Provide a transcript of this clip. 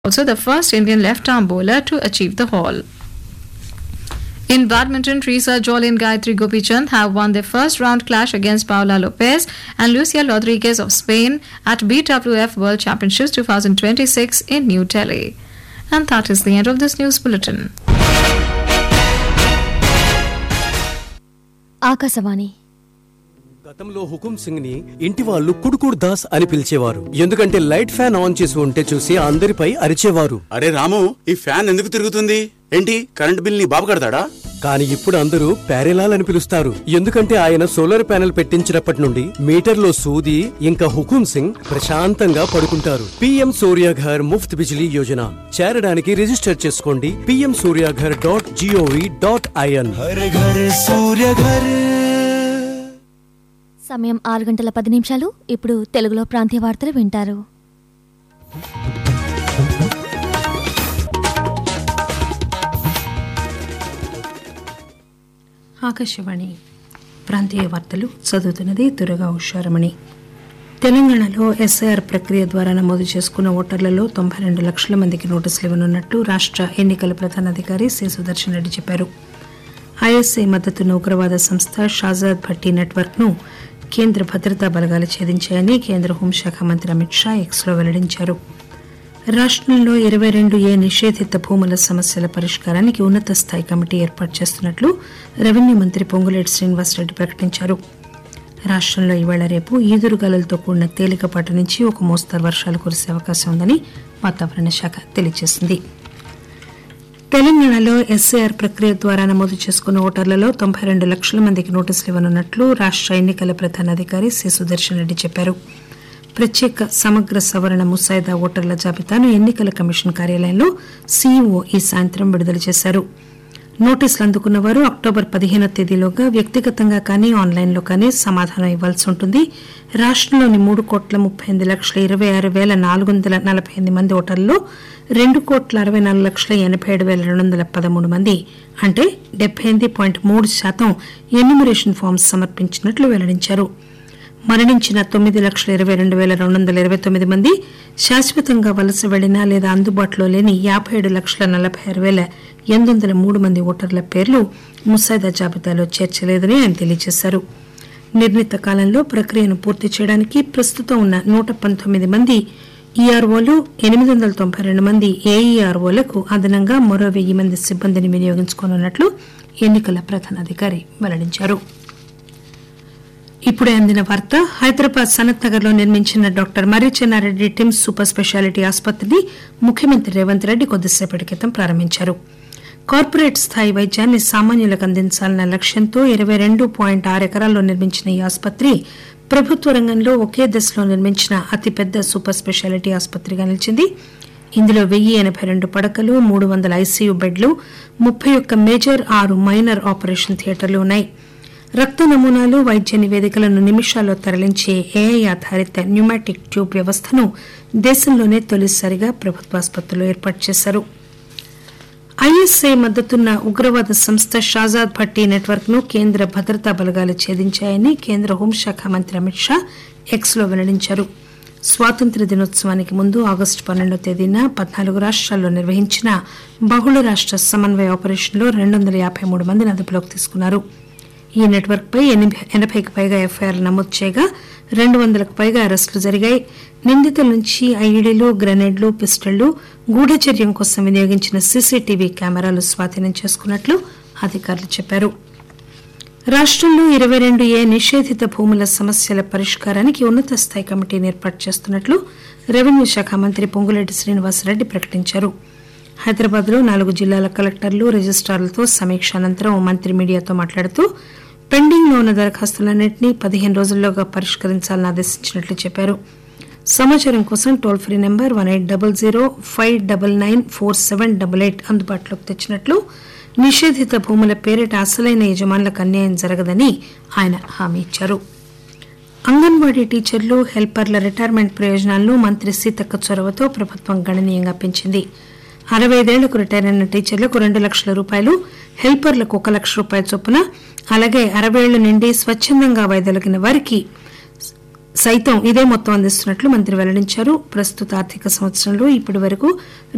also the first Indian left-arm bowler to achieve the haul. In badminton, Teresa Jolie and Gayatri Gopichand have won their first round clash against Paula Lopez and Lucia Rodriguez of Spain at BWF World Championships 2026 in New Delhi. And that is the end of this news bulletin. Akashvani గతంలో హుకుం సింగ్ ని ఇంటి వాళ్ళు కుడుకుడు దాస్ అని పిలిచేవారు ఎందుకంటే light fan on చేసి ఉంటే చూసి అందరిపై అరిచేవారు అరే రాము ఈ ఫ్యాన్ ఎందుకు తిరుగుతుంది ఏంటి కరెంట్ బిల్ నీ బాబు కడతాడా కానీ ఇప్పుడు అందరూ ప్యారెలాల్ అని పిలుస్తారు ఎందుకంటే ఆయన సోలార్ ప్యానెల్ పెట్టించినప్పటి నుండి మీటర్లో సూది ఇంకా హుకుం సింగ్ ప్రశాంతంగా పడుకుంటారు పిఎం సూర్యాఘర్ ముఫ్త్ బిజిలీ యోజన చేరడానికి రిజిస్టర్ చేసుకోండి PM Suryaghar dot G O V dot I N సమయం ఆరు గంటల పది నిమిషాలు ఇప్పుడు తెలుగులో ప్రాంతీయ వార్తలు వింటారు ఆకాశవాణి ప్రాంతీయ వార్తలు చదువుతున్నది దుర్గా ఉషారమణి తెలంగాణలో ఎస్ఐఆర్ ప్రక్రియ ద్వారా నమోదు చేసుకున్న ఓటర్లలో తొంభై రెండు లక్షల మందికి నోటీసులు ఇవ్వనున్నట్లు రాష్ట్ర ఎన్నికల ప్రధానాధికారి సి సుదర్శన్ రెడ్డి చెప్పారు ఐఎస్ఐ మద్దతున్న ఉగ్రవాద సంస్థ షాజాద్ భట్టి నెట్వర్క్ను కేంద్ర భద్రతా బలగాలు ఛేదించాయని కేంద్ర హోంశాఖ మంత్రి అమిత్ షా ఎక్స్లో వెల్లడించారు రాష్ట్రంలో ఇరవై రెండు ఏ నిషేధిత భూముల సమస్యల పరిష్కారానికి ఉన్నత స్థాయి కమిటీ ఏర్పాటు చేస్తున్నట్లు రెవెన్యూ మంత్రి పొంగులేటి శ్రీనివాసరెడ్డి ప్రకటించారు రాష్ట్రంలో ఈవేళ రేపు ఈదురుగాలులతో కూడిన తేలికపాటి నుంచి ఒక మోస్తరు వర్షాలు కురిసే అవకాశం ఉందని వాతావరణ శాఖ తెలియజేసింది తెలంగాణలో ఎస్ఐఆర్ ప్రక్రియ ద్వారా నమోదు చేసుకున్న ఓటర్లలో తొంభై రెండు లక్షల మందికి నోటీసులు ఇవ్వనున్నట్లు రాష్ట్ర ఎన్నికల ప్రధానాధికారి సి సుదర్శన్ రెడ్డి చెప్పారు ప్రత్యేక సమగ్ర సవరణ ముసాయిదా ఓటర్ల జాబితాను ఎన్నికల కమిషన్ కార్యాలయంలో సీఈఓ ఈ సాయంత్రం విడుదల చేశారు నోటీసులు అందుకున్న వారు అక్టోబర్ పదిహేనో తేదీలోగా వ్యక్తిగతంగా కానీ ఆన్లైన్లో కానీ సమాధానం ఇవ్వాల్సి ఉంటుంది రాష్ట్రంలోని మూడు కోట్ల ముప్పై ఎనిమిది లక్షల ఇరవై ఆరు వేల నాలుగు వందల నలభై ఎనిమిది మంది ఓటర్లలో రెండు కోట్ల అరవై నాలుగు లక్షల ఎనభై ఏడు వేల రెండు వందల పదమూడు మంది అంటే డెబ్బై ఎనిమిది పాయింట్ మూడు శాతం ఎన్యూమరేషన్ ఫామ్స్ సమర్పించినట్లు వెల్లడించారు మరణించిన తొమ్మిది లక్షల ఇరవై రెండు వేల రెండు వందల ఇరవై తొమ్మిది మంది శాశ్వతంగా వలస వెళ్లినా లేదా అందుబాటులో లేని యాభై ఏడు లక్షల నలభై ఆరు వేల ఎనిమిది వందల మూడు మంది ఓటర్ల పేర్లు ముసాయిదా జాబితాలో చేర్చలేదని ఆయన తెలియజేశారు నిర్ణీత కాలంలో ప్రక్రియను పూర్తి చేయడానికి ప్రస్తుతం ఉన్న నూట పంతొమ్మిది మంది ఈఆర్ఓలు ఎనిమిది వందల తొంభై రెండు మంది ఏఈఆర్ఓలకు అదనంగా మరో వెయ్యి మంది సిబ్బందిని వినియోగించుకోనున్నట్లు ఎన్నికల ప్రధానాధికారి వెల్లడించారు ఇప్పుడే అందిన వార్త హైదరాబాద్ సనత్ నగర్ లో నిర్మించిన doctor Marri Chennareddy TIMS super speciality ఆసుపత్రిని ముఖ్యమంత్రి రేవంత్ రెడ్డి కొద్దిసేపటి క్రితం ప్రారంభించారు కార్పొరేట్ స్థాయి వైద్యాన్ని సామాన్యులకు అందించాలన్న లక్ష్యంతో ఇరవై రెండు పాయింట్ ఆరు ఎకరాల్లో నిర్మించిన ఈ ఆసుపత్రి ప్రభుత్వ రంగంలో ఒకే దశలో నిర్మించిన అతిపెద్ద సూపర్ స్పెషాలిటీ ఆసుపత్రిగా నిలిచింది ఇందులో వెయ్యి ఎనభై రెండు పడకలు మూడు వందల ఐసీయూ బెడ్లు ముప్పై ఒక్క మేజర్ ఆరు మైనర్ ఆపరేషన్ థియేటర్లు ఉన్నాయి రక్త నమూనాలు వైద్య నివేదికలను నిమిషాల్లో తరలించే ఏఐ ఆధారిత న్యూమాటిక్ ట్యూబ్ వ్యవస్థను దేశంలోనే తొలిసారిగా ప్రభుత్వ ఆసుపత్రిలో ఏర్పాటు చేశారు ఐఎస్ఐ మద్దతున్న ఉగ్రవాద సంస్థ షాజాద్ భట్టి నెట్వర్క్ ను కేంద్ర భద్రతా బలగాలు ఛేదించాయని కేంద్ర హోంశాఖ మంత్రి అమిత్ షా ఎక్స్ లో వెల్లడించారు స్వాతంత్ర్య దినోత్సవానికి ముందు ఆగస్టు పన్నెండో తేదీన పద్నాలుగు రాష్ట్రాల్లో నిర్వహించిన బహుళ రాష్ట్ర సమన్వయ ఆపరేషన్లో రెండు వందల యాభై మూడు మందిని అదుపులోకి తీసుకున్నారు ఈ నెట్వర్క్ పై ఎనిమిది ఎనభైకి పైగా ఎఫ్ఐఆర్లు నమోదు చేయగా రెండు వందలకు పైగా అరెస్టులు జరిగాయి నిందితుల నుంచి ఐఈడీలు గ్రెనేడ్లు పిస్టళ్లు గూఢచర్యం కోసం వినియోగించిన సీసీటీవీ కెమెరాలు స్వాధీనం చేసుకున్నట్లు అధికారులు చెప్పారు రాష్ట్రంలో ఇరవై రెండు ఏ నిషేధిత భూముల సమస్యల పరిష్కారానికి ఉన్నత స్థాయి కమిటీని ఏర్పాటు చేస్తున్నట్లు రెవెన్యూ శాఖ మంత్రి పొంగులేటి శ్రీనివాసరెడ్డి ప్రకటించారు హైదరాబాద్ లో నాలుగు జిల్లాల కలెక్టర్లు రిజిస్ట్రార్లతో సమీక్ష అనంతరం మంత్రి మీడియాతో మాట్లాడుతూ పెండింగ్ లో ఉన్న దరఖాస్తులన్నింటినీ పదిహేను రోజుల్లోగా పరిష్కరించాలని ఆదేశించినట్లు చెప్పారు సమాచారం కోసం toll free number one eight double zero five double nine four seven double eight అందుబాటులోకి తెచ్చినట్లు నిషేధిత భూముల పేరిట అసలైన యజమానులకు అన్యాయం జరగదని ఆయన హామీ ఇచ్చారు అంగన్వాడీ టీచర్లు హెల్పర్ల రిటైర్మెంట్ ప్రయోజనాలను మంత్రి సీతక్క చొరవతో ప్రభుత్వం గణనీయంగా పెంచింది అరవై ఐదేళ్లకు రిటైర్ అయిన టీచర్లకు రెండు లక్షల రూపాయలు హెల్పర్లకు ఒక లక్ష రూపాయల చొప్పున అలాగే అరవై ఏళ్ల నుండి స్వచ్ఛందంగా వైదొలిగిన వారికి సైతం ఇదే మొత్తం అందిస్తున్నట్లు మంత్రి వెల్లడించారు ప్రస్తుత ఆర్థిక సంవత్సరంలో ఇప్పటి వరకు